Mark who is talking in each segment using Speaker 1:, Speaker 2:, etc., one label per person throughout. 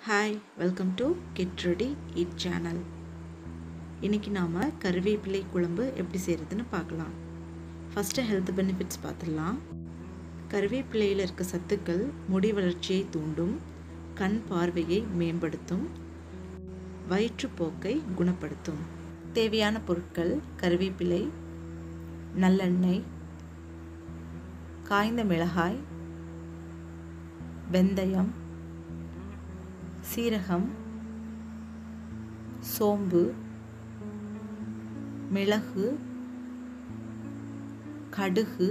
Speaker 1: hi welcome to get ready eat channel இன்றைக்கி நாம் கருவேப்பிலை குழம்பு எப்படி செய்கிறதுன்னு பார்க்கலாம் ஃபஸ்ட்டு ஹெல்த் பெனிஃபிட்ஸ் பார்த்துடலாம் கருவேப்பிலையில் இருக்க சத்துக்கள் முடி வளர்ச்சியை தூண்டும் கண் பார்வையை மேம்படுத்தும் வயிற்றுப்போக்கை குணப்படுத்தும் தேவையான பொருட்கள் கருவேப்பிலை நல்லெண்ணெய் காய்ந்த மிளகாய் வெந்தயம் சீரகம் சோம்பு மிளகு கடுகு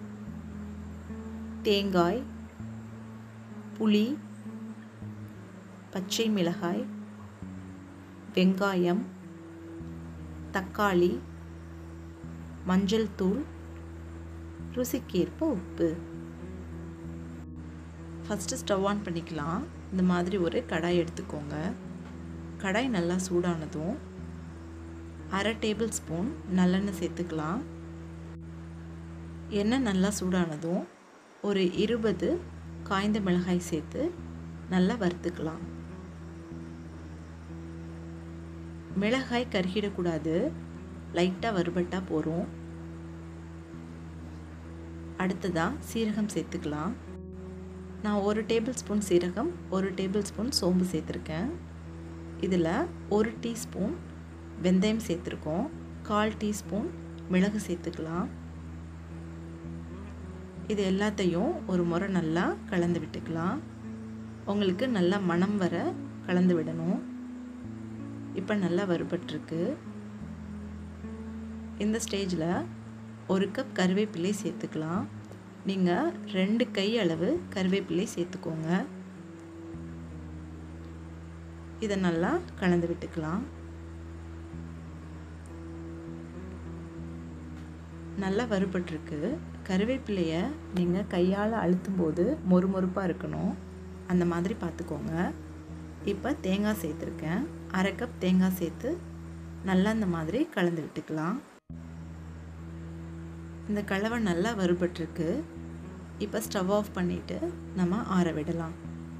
Speaker 1: தேங்காய் புளி பச்சை மிளகாய் வெங்காயம் தக்காளி மஞ்சள் தூள் ருசிக்கேற்ப உப்பு ஃபஸ்ட்டு ஸ்டவ் ஆன் பண்ணிக்கலாம் இந்த மாதிரி ஒரு கடாய் எடுத்துக்கோங்க கடாய் நல்லா சூடானதும் அரை டேபிள் ஸ்பூன் நல்லெண்ணெய் சேர்த்துக்கலாம் எண்ணெய் நல்லா சூடானதும் ஒரு இருபது காய்ந்த மிளகாய் சேர்த்து நல்லா வறுத்துக்கலாம் மிளகாய் கருகிடக்கூடாது லைட்டாக வறுபட்டால் போகிறோம் அடுத்ததாக சீரகம் சேர்த்துக்கலாம் நான் ஒரு டேபிள் ஸ்பூன் சீரகம் ஒரு டேபிள் ஸ்பூன் சோம்பு சேர்த்துருக்கேன் இதில் ஒரு டீஸ்பூன் வெந்தயம் சேர்த்துருக்கோம் கால் டீஸ்பூன் மிளகு சேர்த்துக்கலாம் இது எல்லாத்தையும் ஒரு முறை நல்லா கலந்து விட்டுக்கலாம் உங்களுக்கு நல்லா மணம் வர கலந்து விடணும் இப்போ நல்லா வறுபட்டுருக்கு இந்த ஸ்டேஜில் ஒரு கப் கருவேப்பிலை சேர்த்துக்கலாம் நீங்கள் ரெண்டு கை அளவு கருவேப்பிலை சேர்த்துக்கோங்க இதை நல்லா கலந்து விட்டுக்கலாம் நல்லா வறுபட்டுருக்கு கருவேப்பிலையை நீங்கள் கையால் அழுத்தும் போது மொறுமொறுப்பாக இருக்கணும் அந்த மாதிரி பார்த்துக்கோங்க இப்போ தேங்காய் சேர்த்துருக்கேன் அரை கப் தேங்காய் சேர்த்து நல்லா இந்த மாதிரி கலந்து விட்டுக்கலாம் இந்த கலவை நல்லா வறுபட்டுருக்கு இப்போ ஸ்டவ் ஆஃப் பண்ணிவிட்டு நம்ம ஆற விடலாம்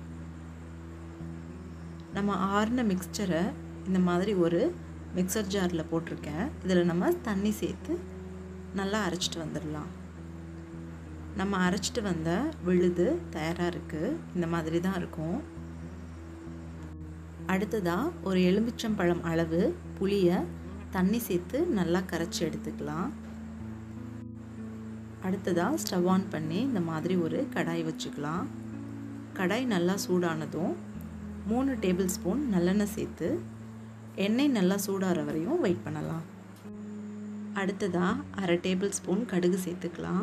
Speaker 1: நம்ம ஆறின மிக்சரை இந்த மாதிரி ஒரு மிக்சர் ஜாரில் போட்டிருக்கேன் இதில் நம்ம தண்ணி சேர்த்து நல்லா அரைச்சிட்டு வந்துடலாம் நம்ம அரைச்சிட்டு வந்த விழுது தயாராக இருக்குது இந்த மாதிரி தான் இருக்கும் அடுத்ததாக ஒரு எலுமிச்சம்பழம் அளவு புளியை தண்ணி சேர்த்து நல்லா கரைச்சி எடுத்துக்கலாம் அடுத்ததாக ஸ்டவ் ஆன் பண்ணி இந்த மாதிரி ஒரு கடாய் வச்சுக்கலாம் கடாய் நல்லா சூடானதும் மூணு டேபிள் ஸ்பூன் நல்லெண்ணெய் சேர்த்து எண்ணெய் நல்லா சூடாகிற வரையும் வெயிட் பண்ணலாம் அடுத்ததாக அரை டேபிள் ஸ்பூன் கடுகு சேர்த்துக்கலாம்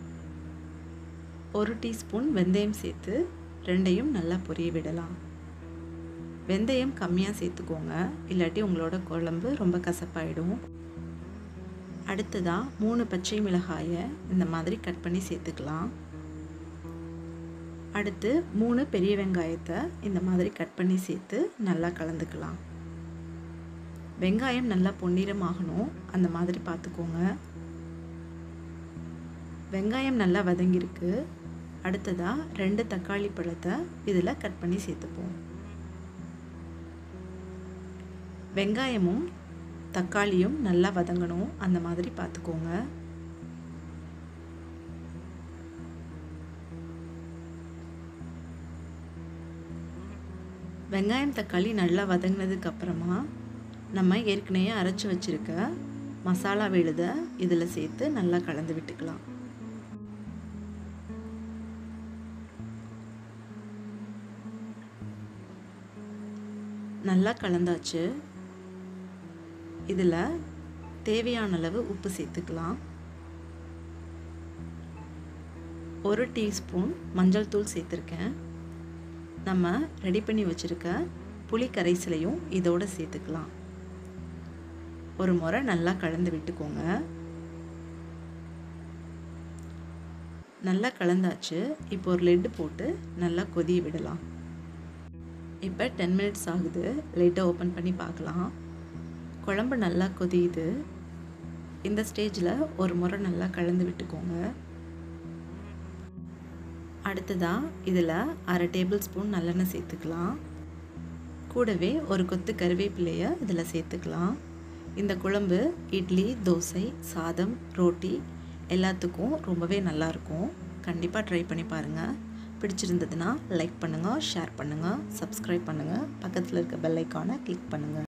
Speaker 1: ஒரு டீஸ்பூன் வெந்தயம் சேர்த்து ரெண்டையும் நல்லா பொரிய விடலாம் வெந்தயம் கம்மியாக சேர்த்துக்கோங்க இல்லாட்டி உங்களோட குழம்பு ரொம்ப கசப்பாயிடும் அடுத்ததாக மூணு பச்சை மிளகாயை இந்த மாதிரி கட் பண்ணி சேர்த்துக்கலாம் அடுத்து மூணு பெரிய வெங்காயத்தை இந்த மாதிரி கட் பண்ணி சேர்த்து நல்லா கலந்துக்கலாம் வெங்காயம் நல்லா பொன்னிறமாகணும் அந்த மாதிரி பார்த்துக்கோங்க வெங்காயம் நல்லா வதங்கியிருக்கு அடுத்ததாக ரெண்டு தக்காளி பழத்தை இதில் கட் பண்ணி சேர்த்துப்போம் வெங்காயமும் தக்காளியும் நல்லா வதங்கணும் அந்த மாதிரி பார்த்துக்கோங்க வெங்காயம் தக்காளி நல்லா வதங்கினதுக்கு அப்புறமா நம்ம ஏற்கனவே அரைச்சி வச்சுருக்க மசாலா விழுதை இதில் சேர்த்து நல்லா கலந்து விட்டுக்கலாம் நல்லா கலந்தாச்சு இதில் தேவையான அளவு உப்பு சேர்த்துக்கலாம் ஒரு டீஸ்பூன் மஞ்சள் தூள் சேர்த்துருக்கேன் நம்ம ரெடி பண்ணி வச்சுருக்க புளி கரைசலையும் இதோடு சேர்த்துக்கலாம் ஒரு முறை நல்லா கலந்து விட்டுக்கோங்க நல்லா கலந்தாச்சு இப்போ ஒரு லெட்டு போட்டு நல்லா கொதிய விடலாம் இப்போ டென் மினிட்ஸ் ஆகுது லைட்டை ஓப்பன் பண்ணி பார்க்கலாம் குழம்பு நல்லா கொதியுது இந்த ஸ்டேஜில் ஒரு முறை நல்லா கலந்து விட்டுக்கோங்க அடுத்ததாக இதில் அரை டேபிள் ஸ்பூன் நல்லெண்ணெய் சேர்த்துக்கலாம் கூடவே ஒரு கொத்து கருவேப்பிலையை இதில் சேர்த்துக்கலாம் இந்த குழம்பு இட்லி தோசை சாதம் ரோட்டி எல்லாத்துக்கும் ரொம்பவே நல்லாயிருக்கும் கண்டிப்பாக ட்ரை பண்ணி பாருங்கள் பிடிச்சிருந்ததுன்னா லைக் பண்ணுங்கள் ஷேர் பண்ணுங்கள் சப்ஸ்கிரைப் பண்ணுங்கள் பக்கத்தில் இருக்க பெல் ஐக்கானை கிளிக் பண்ணுங்கள்